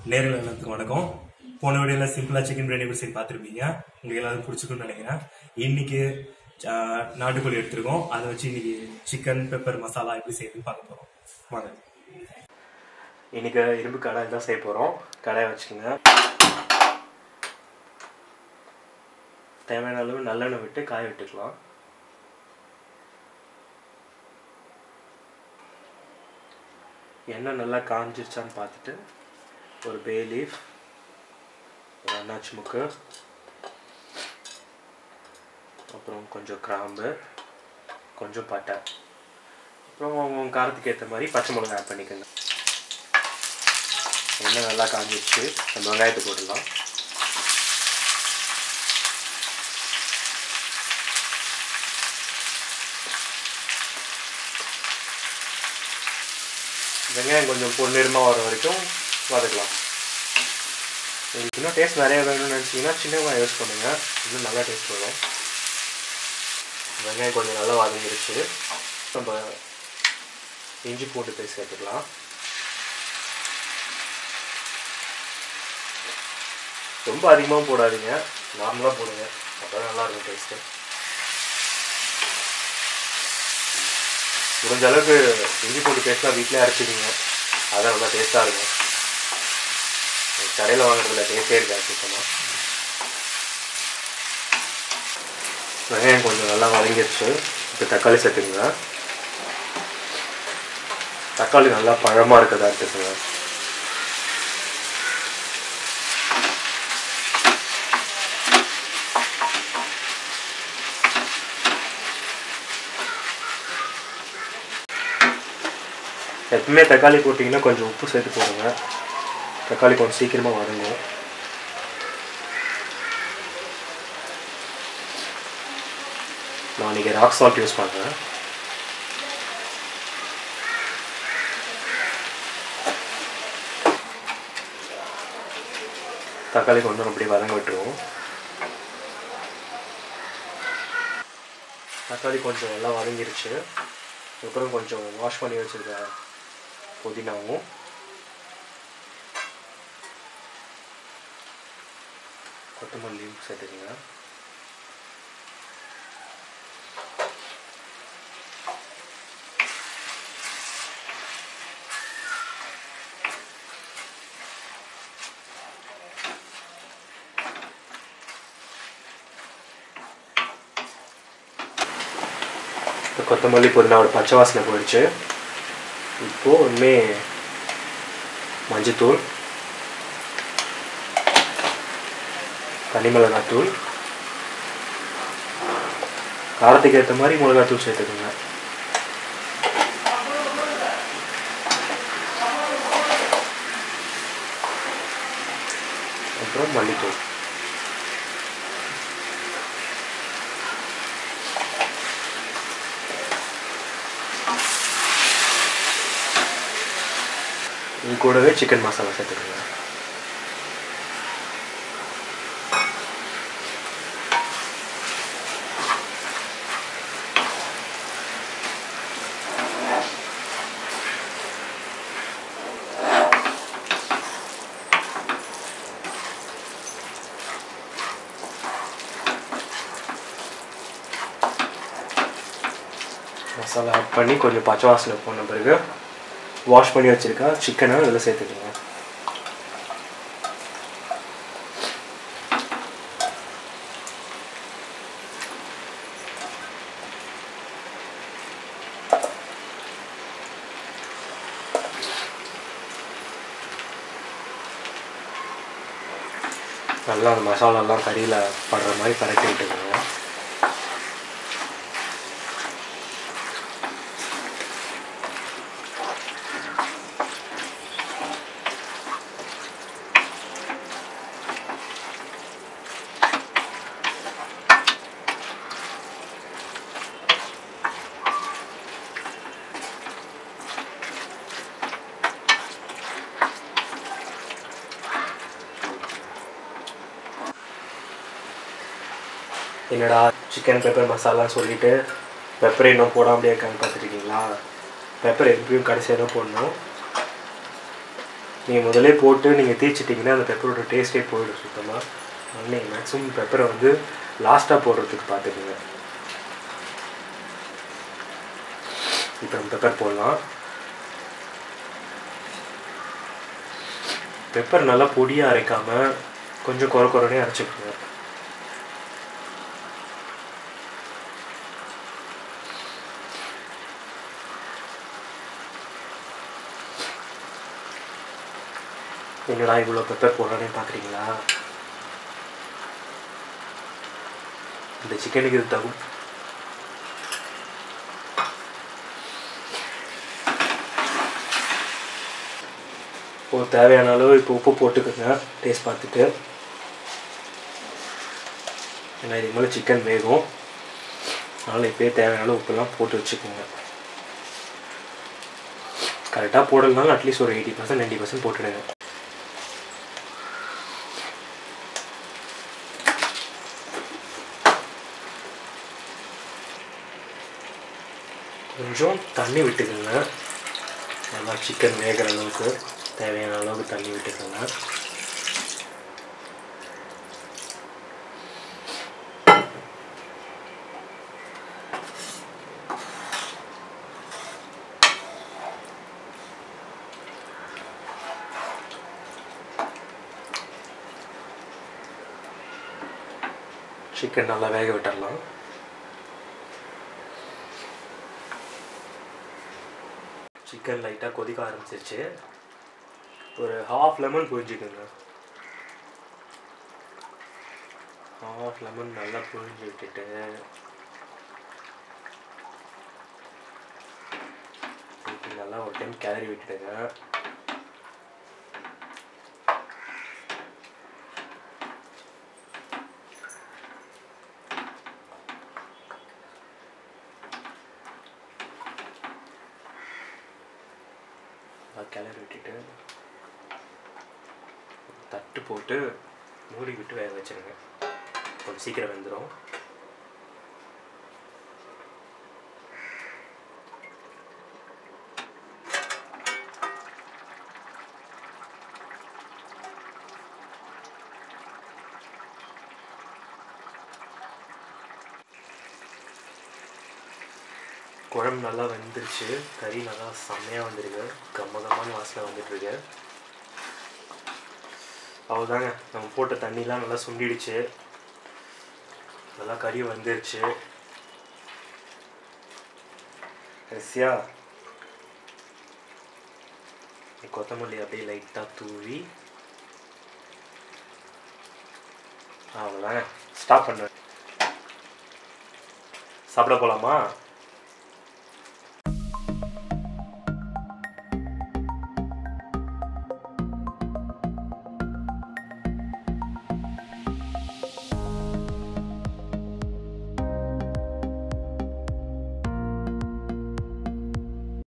நேரில் எல்லாத்துக்கும் வணக்கம் போன வீடியோல சிம்பிளா சிக்கன் பிரியாணி எப்படி செய்து பார்த்துருப்பீங்க உங்களுக்கு எல்லாரும் பிடிச்சிருக்குன்னு நினைக்கிறேன் இன்னைக்கு ஆஹ், நாட்டுக்கோழி எடுத்திருக்கோம் அதை வச்சு இன்னைக்கு சிக்கன் பெப்பர் மசாலா எப்படி செய்யுதுன்னு பார்க்க போறோம் வாங்க இன்னைக்கு இரும்பு கடாய் தான் செய்ய போறோம் கடாயை வச்சுக்கோங்க தேவையான அளவு நல்லெண்ணெய் விட்டு காய விட்டுக்கலாம் எண்ணெய் நல்லா காஞ்சிருச்சான்னு பார்த்துட்டு ஒரு பே லீஃப் ஒரு அன்னாச்சி முக்கு அப்புறம் கொஞ்சம் கிராம்பு கொஞ்சம் பட்டை அப்புறம் உங்க காரத்துக்கு ஏற்ற மாதிரி பச்சை மிளகாய் ஆட் பண்ணிக்கோங்க எண்ணெய் நல்லா காஞ்சிருச்சு அந்த வெங்காயத்தை போட்டுடலாம் வெங்காயம் கொஞ்சம் பொன்னிறமாக வர வரைக்கும் வதக்கலாம் உங்களுக்கு இன்னும் டேஸ்ட் நிறைய வேணும்னு நினச்சிங்கன்னா சின்ன வெங்காயம் யூஸ் பண்ணுங்கள் இன்னும் நல்லா டேஸ்ட் வரும் வெங்காயம் கொஞ்சம் நல்லா வதங்கிருச்சு நம்ம இஞ்சி பூண்டு பேஸ்ட் சேர்த்துக்கலாம் ரொம்ப அதிகமாக போடாதீங்க நார்மலாக போடுங்க அப்போ தான் நல்லா இருக்கும் டேஸ்ட்டு முடிஞ்ச அளவுக்கு இஞ்சி பூண்டு பேஸ்ட்லாம் வீட்டிலே அரைச்சிடுங்க அதான் நல்லா டேஸ்ட்டாக இருக்கும் கடையில் வாங்குறதுல டேஸ்டே இருக்காது சுத்தமாக வெங்காயம் கொஞ்சம் நல்லா வதங்கிடுச்சு இப்போ தக்காளி சேர்த்துக்குங்க தக்காளி நல்லா பழமாக இருக்கிறதா எடுத்துக்கோங்க எப்பவுமே தக்காளி போட்டிங்கன்னா கொஞ்சம் உப்பு சேர்த்து போடுங்க தக்காளி கொஞ்சம் சீக்கிரமாக வதங்கும் நான் இன்றைக்கி ராக் சால்ட் யூஸ் பண்ணுறேன் தக்காளி கொஞ்சம் அப்படி வதங்க விட்டுருவோம் தக்காளி கொஞ்சம் நல்லா வதங்கிருச்சு அப்புறம் கொஞ்சம் வாஷ் பண்ணி வச்சுருக்க புதினாவும் கொத்தமல்லியும் சேர்த்துக்கங்க இப்போ கொத்தமல்லி புதினாவோட பச்சை வாசனை போயிடுச்சு இப்போது இனிமே மஞ்சத்தூள் தனி மிளகாத்தூள் காரத்துக்கு ஏற்ற மாதிரி மிளகாத்தூள் சேர்த்துக்கோங்க அப்புறம் மல்லித்தூள் இது கூடவே சிக்கன் மசாலா சேர்த்துக்கோங்க மசாலா ஆட் பண்ணி கொஞ்சம் பச்சை வாசனை போன பிறகு வாஷ் பண்ணி வச்சுருக்கா சிக்கனை இதில் சேர்த்துக்கோங்க நல்லா அந்த மசாலாலாம் கறியில் படுற மாதிரி பரட்டி விட்டுக்கோங்க என்னடா சிக்கன் பெப்பர் மசாலான்னு சொல்லிட்டு பெப்பர் இன்னும் போடாமலே இருக்கான்னு பார்த்துருக்கீங்களா பெப்பர் எப்படியும் கடைசியாக தான் போடணும் நீங்கள் முதலே போட்டு நீங்கள் தீச்சிட்டிங்கன்னா அந்த பெப்பரோட டேஸ்ட்டே போயிடும் சுத்தமாக அதனால் நீங்கள் மேக்ஸிமம் பெப்பரை வந்து லாஸ்ட்டாக போடுறதுக்கு பார்த்துக்குங்க இப்போ நம்ம பெப்பர் போடலாம் பெப்பர் நல்லா பொடியாக அரைக்காமல் கொஞ்சம் குறை குறைனே அரைச்சிக்கோங்க என்னடா இவ்வளோ பெப்பர் போடுறேன்னு பார்க்குறீங்களா இந்த சிக்கனுக்கு இது தகும் இப்போ தேவையான அளவு இப்போ உப்பு போட்டுக்கோங்க டேஸ்ட் பார்த்துட்டு ஏன்னா இதுக்கு மேலே சிக்கன் வேகும் அதனால் இப்போயே தேவையான அளவு உப்புலாம் போட்டு வச்சுக்கோங்க கரெக்டாக போடலனாலும் அட்லீஸ்ட் ஒரு எயிட்டி பர்சன்ட் நைன்டி பர்சன்ட் போட்டுடுங்க கொஞ்சம் தண்ணி விட்டுக்கோங்க நல்லா சிக்கன் வேகிற அளவுக்கு தேவையான அளவுக்கு தண்ணி விட்டுக்கோங்க சிக்கன் நல்லா வேக விட்டுடலாம் சிக்கன் லைட்டாக கொதிக்க ஆரம்பிச்சிருச்சு ஒரு ஹாஃப் லெமன் புழிஞ்சிக்கோங்க ஹாஃப் லெமன் நல்லா புழிஞ்சு விட்டுட்டு இப்படி நல்லா ஒரு டைம் கிளறி விட்டுடுங்க நல்லா கிளறி விட்டுட்டு தட்டு போட்டு மூடி விட்டு வேக வச்சிருங்க கொஞ்சம் சீக்கிரம் வெந்துடும் குழம்பு நல்லா வெந்துருச்சு கறி நல்லா செம்மையாக வந்திருக்கு கம்ம கம்மான வாசனை வந்துட்டுருக்கு அவ்வளோதாங்க நம்ம போட்ட தண்ணிலாம் நல்லா சுண்டிடுச்சு நல்லா கறி வந்துருச்சு கடைசியா கொத்தமல்லி அப்படியே லைட்டாக தூவி அவ்வளோதாங்க ஸ்டாப் பண்ண சாப்பிட போகலாமா